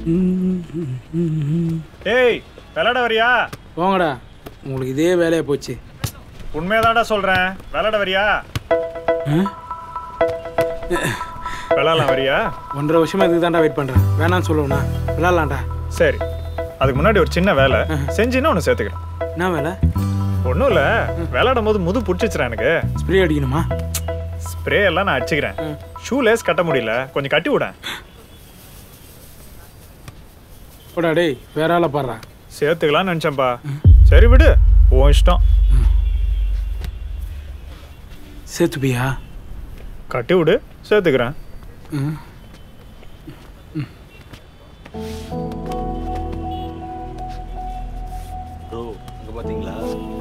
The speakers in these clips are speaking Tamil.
ஏய் விளையாட வரியா போங்கடா உங்களுக்கு இதே வேலையா போச்சு உண்மையதான்டா சொல்றேன் விளையாட வரியா விளையாடலாம் வரியா ஒன்றரை வருஷமா இதுக்கு தான்டா வெயிட் பண்றேன் வேணாம்னு சொல்லுவேண்ணா விளாட்லாம்டா சரி அதுக்கு முன்னாடி ஒரு சின்ன வேலை செஞ்சுன்னா ஒன்று சேர்த்துக்கிறேன் என்ன வேலை ஒன்றும் இல்லை விளையாடும் போது முது பிடிச்சிச்சுறேன் எனக்கு ஸ்ப்ரே அடிக்கணுமா ஸ்ப்ரே எல்லாம் நான் அடிச்சுக்கிறேன் ஷூ லேஸ் கட்ட முடியல கொஞ்சம் கட்டி விடேன் போடா டேய் வேற ஆளை பாடுறா சேர்த்துக்கலாம்னு நினச்சேன்ப்பா சரி விடு உன் இஷ்டம் சேர்த்துப்பியா கட்டி விடு சேர்த்துக்கிறேன் ம் ப்ரோ இங்க பாத்தீங்களா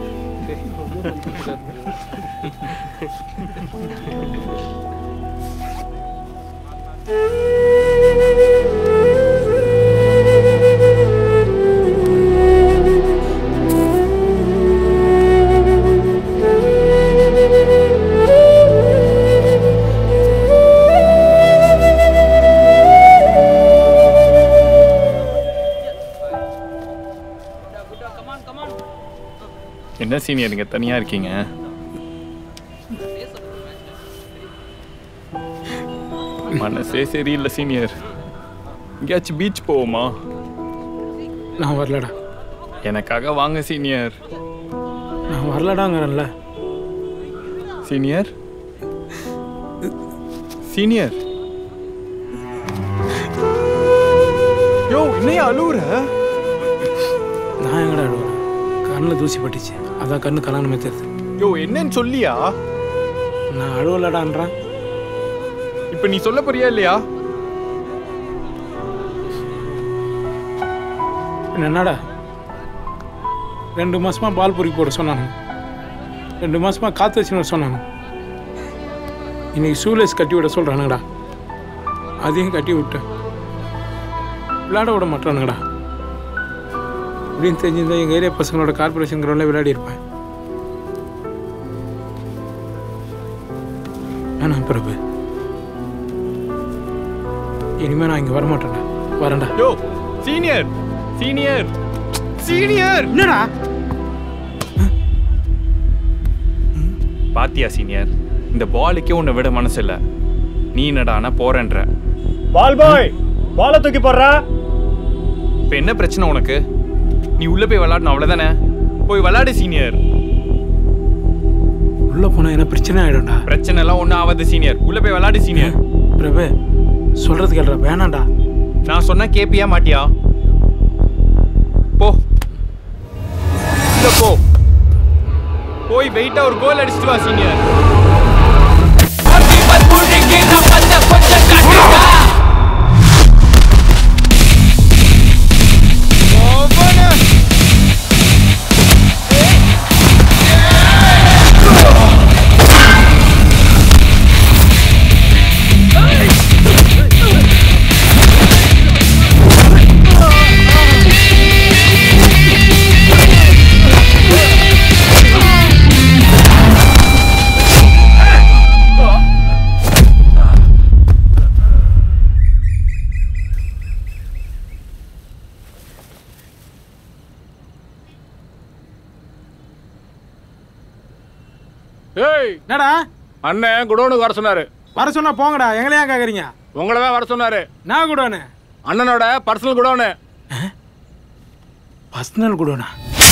என்ன சீனியர் நீங்க தனியா இருக்கீங்க மனசே சரியில்லை சீனியர் எங்கேயாச்சும் பீச் போவோமா நான் வரலடா எனக்காக வாங்க சீனியர் நான் வரலடாங்கிறேன்ல சீனியர் சீனியர் யோ இன்னைய அழுவுற நான் எங்கடா அழுவுறேன் கண்ணில் தூசி பட்டுச்சு அதான் கண்ணு கல்யாணமே தெரியுது யோ என்னன்னு சொல்லியா நான் அழுவலடான்றேன் இப்ப நீ சொல்ல போறியா இல்லையா பின்ன என்னடா ரெண்டு மாசமா பால் பொறுக்கி போட சொன்னாங்க ரெண்டு மாசமா காத்து வச்சுன்னு சொன்னாங்க இன்னைக்கு ஷூலேஸ் கட்டி விட சொல்றானுங்கடா அதையும் கட்டி விட்டேன் விளையாட விட மாட்டானுங்கடா இப்படின்னு தெரிஞ்சிருந்தா எங்கள் ஏரியா பசங்களோட கார்பரேஷன் கிரௌண்டில் விளையாடி இருப்பேன் வேணாம் பிரபு இனிமே நான் இங்கே வரமாட்டேன்டா வரேன்டா யோ சீனியர் சீனியர் சீனியர் என்னடா பாத்தியா சீனியர் இந்த பாலுக்கே உன்னை விட மனசு இல்ல நீ என்னடானா போறேன்ற பால் பாய் பாலை தூக்கி போடுறா இப்ப என்ன பிரச்சனை உனக்கு நீ உள்ள போய் விளையாடணும் அவ்வளவுதானே போய் விளையாடு சீனியர் உள்ள போனா என்ன பிரச்சனை ஆயிடும்டா பிரச்சனை எல்லாம் ஒண்ணும் ஆகாது சீனியர் உள்ள போய் விளையாடு சீனியர் பிரபு சொல்றது கேள்றா வேணாம்டா நான் சொன்னா கேப்பியா மாட்டியா போ உள்ள போ போய் வெயிட்டா ஒரு கோல் அடிச்சிட்டு வா சீனியர் ஏய் என்னடா அண்ணன் குடோனுக்கு வர சொன்னாரு வர சொன்னா போங்கடா எங்களையா கேக்குறீங்க உங்களை தான் வர சொன்னாரு நான் கூடனே அண்ணனோட பர்சனல் குடோனு பர்சனல் கூடனா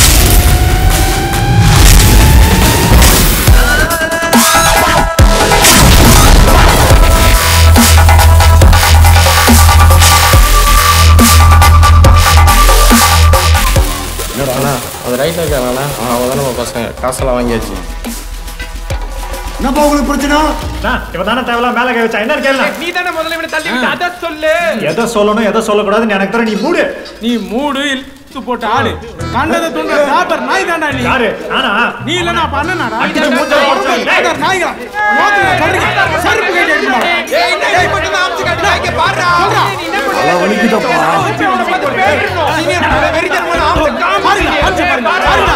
அண்ணா அது ரைட்டில் இருக்காங்கண்ணா அவங்க தான் நம்ம பசங்க காசெல்லாம் வாங்கியாச்சு என்னப்பா உங்களுக்கு பிரச்சனை இவன் தானே தேவையில்லாம் மேலே கை வச்சா என்ன கேள்வி நீ தானே முதல்ல இவனை தள்ளி விட்ட அத சொல்லு எதை சொல்லணும் எதை சொல்லக்கூடாதுன்னு எனக்கு தர நீ மூடு நீ மூடு இழுத்து போட்ட ஆளு கண்டதை துண்ட சாப்பர் நாய் தாண்டா நீ யாரு நானா நீ இல்லனா அப்ப அண்ணனாடா அடிச்சு மூஞ்சில உடைச்சு வை. சாப்பர் நாய்களா மோத்துல கடுங்க செருப்பு கேட்டு எடுக்கணும் ஏய் என்ன நீ மட்டும் தான் அம்சி கட்டுறா இங்க பாருடா நீ என்ன பண்ணு தலை வலிக்குதப்பா. சீனியர் பார்த்து பேசணும் சீனியர் வெறித்தனமான ஆம்ச பாருங்க, அடிச்சு பாருங்க, பாருங்க.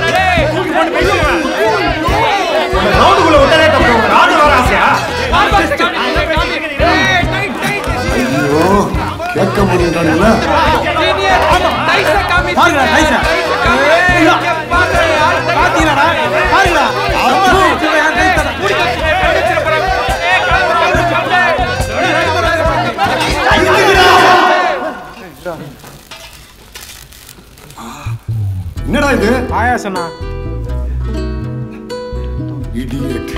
ரவுண்டுக்குள்ள விட்டதே தப்பு உனக்கு ராடு வர ஆசையா ஐயோ கேட்க முடியுன்றானுங்களா பாருங்கடா நைஸா பாத்தீங்களாடா பாருங்கடா என்னடா இது பாயாசண்ணா இடியட்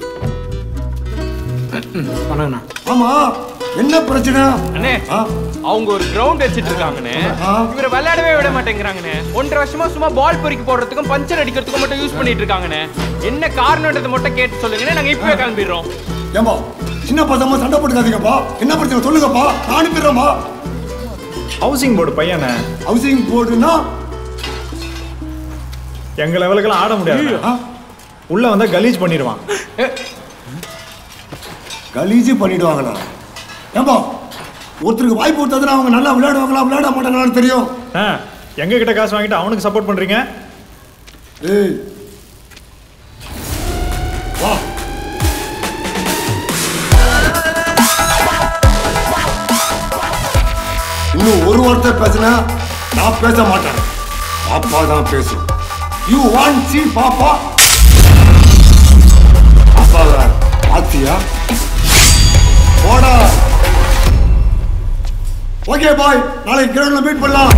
பண்ணுங்கண்ணா ஆமா என்ன பிரச்சனை அண்ணே ஆ? அவங்க ஒரு கிரவுண்ட் வச்சிட்டு இருக்காங்கண்ணே ஆ. இவரை விளையாடவே விட மாட்டேங்கிறாங்கண்ணே ஒன்றரை வருஷமா சும்மா பால் பொறுக்கி போடுறதுக்கும் பஞ்சர் அடிக்கிறதுக்கும் மட்டும் யூஸ் பண்ணிட்டு இருக்காங்கண்ணே என்ன காரணம்ன்றதை மட்டும் கேட்டு சொல்லுங்கண்ணே நாங்க இப்பவே கிளம்பிடுறோம் ஏம்பா சின்ன பசங்க சண்டை போட்டுக்காதீங்கப்பா என்ன பிரச்சனை சொல்லுங்கப்பா நான் அனுப்பிடுறேம்மா ஹவுசிங் போர்டு பையனே ஹவுசிங் போர்டுனா எங்க லெவலுக்கெல்லாம் ஆட முடியாது ஆ? உள்ள வந்தா கலீஜ் பண்ணிடுவான் கலீஜி பண்ணிடுவாங்களா ஏம்பா ஒருத்தருக்கு வாய்ப்பு கொடுத்ததுன்னா அவங்க நல்லா விளையாடுவாங்களா விளையாட மாட்டாங்களான்னு தெரியும் ஆ, எங்க கிட்ட காசு வாங்கிட்டு அவனுக்கு சப்போர்ட் பண்றீங்க ஏய் வா இன்னும் ஒரு வார்த்தை பேசினா நான் பேச மாட்டேன் பாப்பா தான் பேசும் யூ வாண்ட் சி பாப்பா பாப்பா தான் பாத்தியா போடா ஓகே பாய் நாளைக்கு கிரவுண்ட்ல மீட் பண்ணலாம்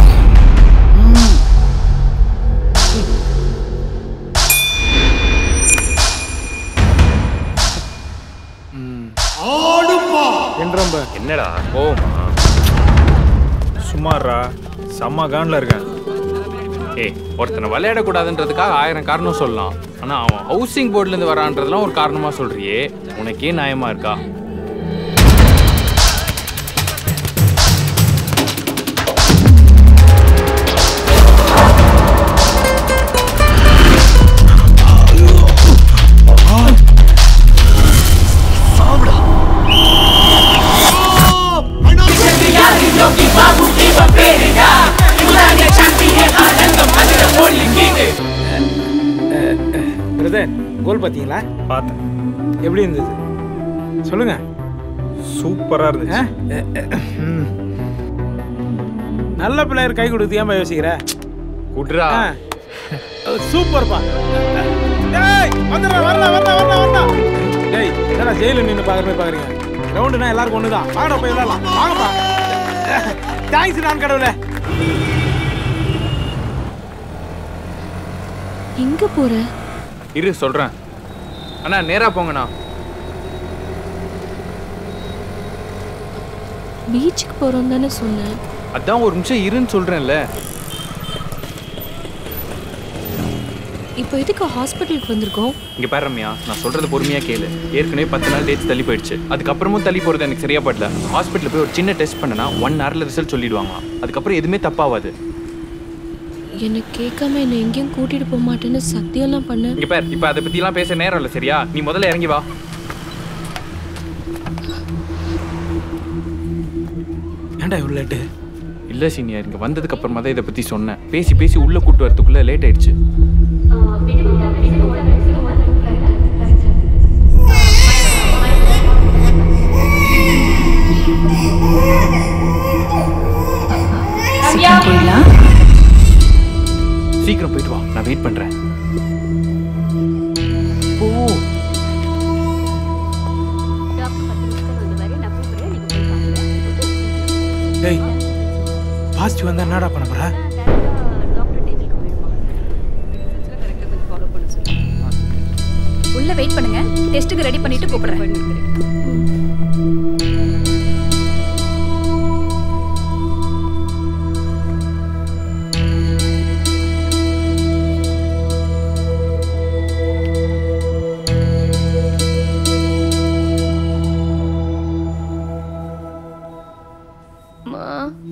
ஆடுப்பா என்றம்ப என்னடா ஓமா சும்மாறா செம்ம கான்ல இருக்கேன் ஏய் ஒருத்தனை விளையாடக்கூடாதுன்றதுக்காக ஆயிரம் காரணம் சொல்லலாம் ஆனா அவன் ஹவுசிங் போர்டுல இருந்து வரான்றதெல்லாம் ஒரு காரணமா சொல்றியே உனக்கே நியாயமா இருக்கா பிரதர் கோல் பார்த்தீங்களா பார்த்தேன் எப்படி இருந்தது சொல்லுங்க சூப்பரா இருந்துச்சு நல்ல பிளேயர் கை கொடுத்து ஏன்பா யோசிக்கிற குட்ரா சூப்பர்ப்பா டேய் வந்துடுறா வரலாம் வரலாம் வரலாம் வரலாம் டேய் என்னடா ஜெயில நின்று பார்க்குற மாதிரி பார்க்குறீங்க கிரவுண்டுனா எல்லாருக்கும் ஒன்று தான் வாங்கடா போய் விளையாடலாம் வாங்கப்பா தேங்க்ஸ் நான் கடவுளே எங்க போற இரு சொல்றேன் அண்ணா நேரா போங்கண்ணா பீச்சுக்கு போறோம் தானே சொன்னேன் அதான் ஒரு நிமிஷம் இருன்னு சொல்றேன்ல இப்போ எதுக்கு ஹாஸ்பிட்டலுக்கு வந்திருக்கோம் இங்க பாரு ரம்யா நான் சொல்றது பொறுமையா கேளு ஏற்கனவே பத்து நாள் டேட்ஸ் தள்ளி போயிடுச்சு அதுக்கப்புறமும் தள்ளி போறது எனக்கு சரியா படல ஹாஸ்பிட்டல் போய் ஒரு சின்ன டெஸ்ட் பண்ணனா ஒன் ஹவர்ல ரிசல்ட் சொல்லிடுவாங்க அதுக்கப்புறம் எதுவுமே தப்பாவாது என்னை கேட்காம என்னை எங்கேயும் கூட்டிட்டு போக மாட்டேன்னு சத்தியம்லாம் பண்ண இங்க பாரு இப்ப அதை பத்தி எல்லாம் பேச நேரம் இல்ல சரியா நீ முதல்ல இறங்கி வா ஏன்டா இவ்வளோ லேட்டு இல்ல சீனியர் இங்க வந்ததுக்கு அப்புறமா தான் இதை பத்தி சொன்னேன் பேசி பேசி உள்ள கூட்டு வரதுக்குள்ள லேட் ஆயிடுச்சு சீக்கிரம் போயிட்டு வா நான் வெயிட் பண்றேன் போ டேய் பாசிட்டிவ் வந்தா என்னடா பண்ண போற உள்ள வெயிட் பண்ணுங்க டெஸ்ட்டுக்கு ரெடி பண்ணிட்டு கூப்பிடுறேன் மா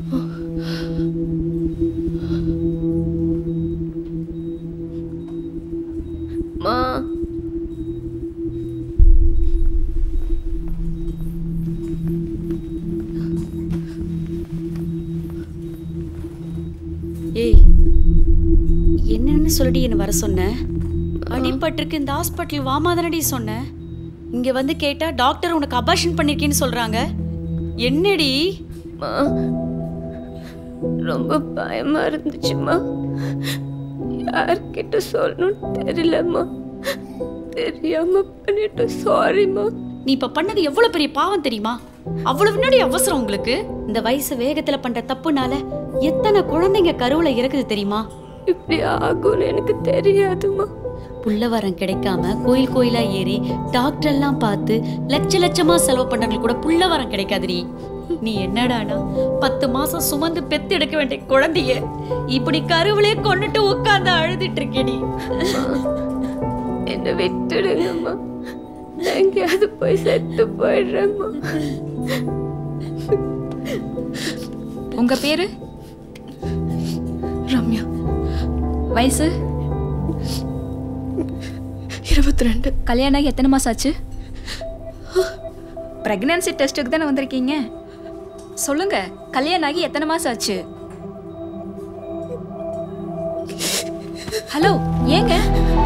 மா ஏய் என்னன்னு சொல்லிட்டு என்ன வர சொன்ன அடிபட்டிருக்கு இந்த ஹாஸ்பிட்டல் வாமாதானடி சொன்ன இங்க வந்து கேட்டா டாக்டர் உனக்கு அபார்ஷன் பண்ணிருக்கேன்னு சொல்றாங்க என்னடி மா ரொம்ப பயமா இருந்துச்சுமா யார்கிட்ட சொல்லணும்னு தெரியலம்மா தெரியாம பண்ணிட்டு சாரிம்மா நீ இப்ப பண்ணது எவ்வளவு பெரிய பாவம் தெரியுமா அவ்வளவு முன்னாடி அவசரம் உங்களுக்கு இந்த வயசு வேகத்துல பண்ற தப்புனால எத்தனை குழந்தைங்க கருவுல இறக்குது தெரியுமா இப்படி ஆகும்னு எனக்கு தெரியாதுமா புள்ளவரம் கிடைக்காம கோயில் கோயிலா ஏறி டாக்டர் எல்லாம் பார்த்து லட்ச லட்சமா செலவு பண்றவங்களுக்கு கூட புள்ளவரம் கிடைக்காதுடி நீ என்னடானா பத்து மாசம் சுமந்து பெத்து எடுக்க வேண்டிய குழந்தைய இப்படி கருவிலே கொண்டுட்டு உட்கார்ந்து அழுதுட்டு இருக்கேடி என்னை விட்டுடுங்கம்மா நான் எங்கேயாவது போய் செத்து போயிடுறேம்மா உங்க பேரு ரம்யா வயசு இருபத்தி ரெண்டு கல்யாணம் ஆகி எத்தனை மாசம் ஆச்சு பிரெக்னன்சி டெஸ்ட்டுக்கு தானே வந்திருக்கீங்க சொல்லுங்க கல்யாணம் ஆகி எத்தனை மாசம் ஆச்சு ஹலோ ஏங்க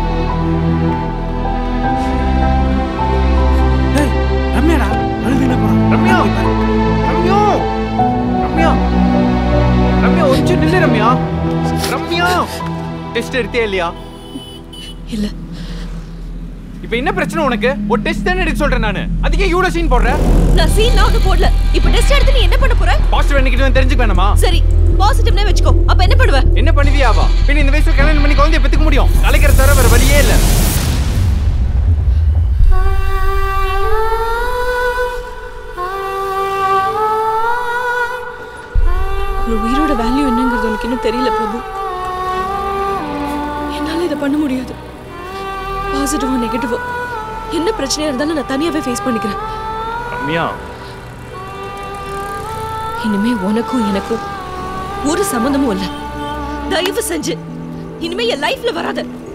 டேய் ரம்யாடா அழுதுன்னு போறான் ரம்யா ரம்யா ரம்யா ரம்யா கொஞ்சம் நில்லு ரம்யா ரம்யா டெஸ்ட் எடுத்தே இல்லையா இல்ல இப்போ என்ன பிரச்சனை உனக்கு ஒரு டெஸ்ட் தானே எடுக்க சொல்றேன் நானு அதுக்கே இவ்வளவு சீன் போடுற நான் சீன் ஆக போடல இப்போ டெஸ்ட் எடுத்து நீ என்ன பண்ண போற பாசிட்டிவ் என்னைக்கு தெரிஞ்சுக்க வேணாமா சரி பாசிட்டிவ்னே வச்சுக்கோ அப்ப என்ன பண்ணுவ என்ன பண்ணுவியாவா பின்ன இந்த வயசுல கல்யாணம் பண்ணி குழந்தைய பெத்துக்க முடியும் கலைக்கிற தவிர வேற வழியே இல்ல ஒரு உயிரோட வேல்யூ என்னங்கிறது உனக்கு இன்னும் தெரியல பிரபு என்னால இதை பண்ண முடியாது பாசிட்டிவா நெகட்டிவா என்ன பிரச்சனையா இருந்தாலும் நான் தனியாவே ஃபேஸ் பண்ணிக்கிறேன் ரம்யா இனிமே உனக்கும் எனக்கும் ஒரு சம்மந்தமும் இல்ல தயவு செஞ்சு இனிமே என் லைஃப்ல வராத